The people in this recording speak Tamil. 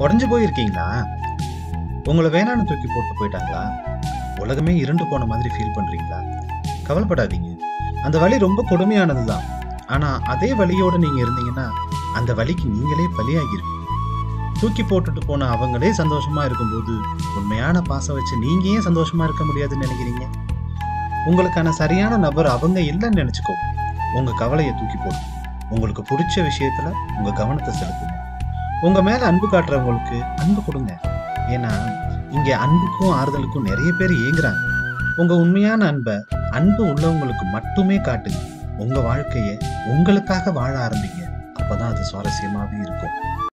உடஞ்சு போயிருக்கீங்களா உங்களை வேணான்னு தூக்கி போட்டு போயிட்டாங்களா உலகமே இருண்டு போன மாதிரி ஃபீல் பண்றீங்களா கவலைப்படாதீங்க அந்த வலி ரொம்ப கொடுமையானது தான் ஆனா அதே வலியோட நீங்க இருந்தீங்கன்னா அந்த வலிக்கு நீங்களே பலியாகிருப்பீங்க தூக்கி போட்டுட்டு போன அவங்களே சந்தோஷமா இருக்கும்போது உண்மையான பாசம் வச்சு நீங்க ஏன் சந்தோஷமா இருக்க முடியாதுன்னு நினைக்கிறீங்க உங்களுக்கான சரியான நபர் அவங்க இல்லைன்னு நினைச்சுக்கோங்க உங்க கவலையை தூக்கி போடுங்க உங்களுக்கு பிடிச்ச விஷயத்துல உங்க கவனத்தை செலுத்துங்க உங்க மேல அன்பு காட்டுறவங்களுக்கு அன்பு கொடுங்க ஏன்னா இங்க அன்புக்கும் ஆறுதலுக்கும் நிறைய பேர் ஏங்குறாங்க உங்க உண்மையான அன்பை அன்பு உள்ளவங்களுக்கு மட்டுமே காட்டுங்க உங்க வாழ்க்கைய உங்களுக்காக வாழ ஆரம்பிங்க அப்பதான் அது சுவாரஸ்யமாவே இருக்கும்